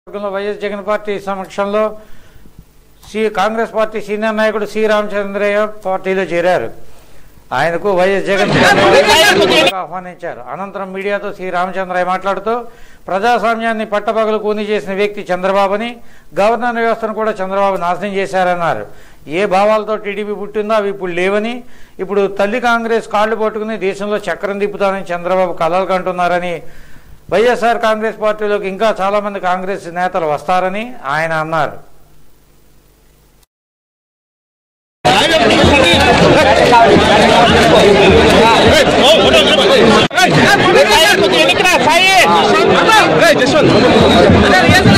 వర్గంలో YS Jagan party సమక్షంలో C Congress party senior నాయకుడు సి రామచంద్రయ్య పార్టీలో చేరారు ఆయనకు వైఎస్ జగన్ ఆహ్వానించారు అనంతరం మీడియాతో సి రామచంద్రయ్య మాట్లాడుతూ ప్రజాస్వామ్యాన్ని పట్టపగలు కూని చేసిన వ్యక్తి చంద్రబాబుని గవర్నర్ వ్యవస్థను కూడా చంద్రబాబు నాశనం చేశారన్నారు ఏ భావాలతో టీడీపీ పుట్టిందో అవి ఇప్పుడు లేవని ఇప్పుడు తల్లి కాంగ్రెస్ కాళ్లు పట్టుకుని దేశంలో చక్రం తిప్పుతానని చంద్రబాబు కలలు కంటున్నారని వైఎస్ఆర్ కాంగ్రెస్ పార్టీలోకి ఇంకా చాలా మంది కాంగ్రెస్ నేతలు వస్తారని ఆయన అన్నారు Hey, Jashwant.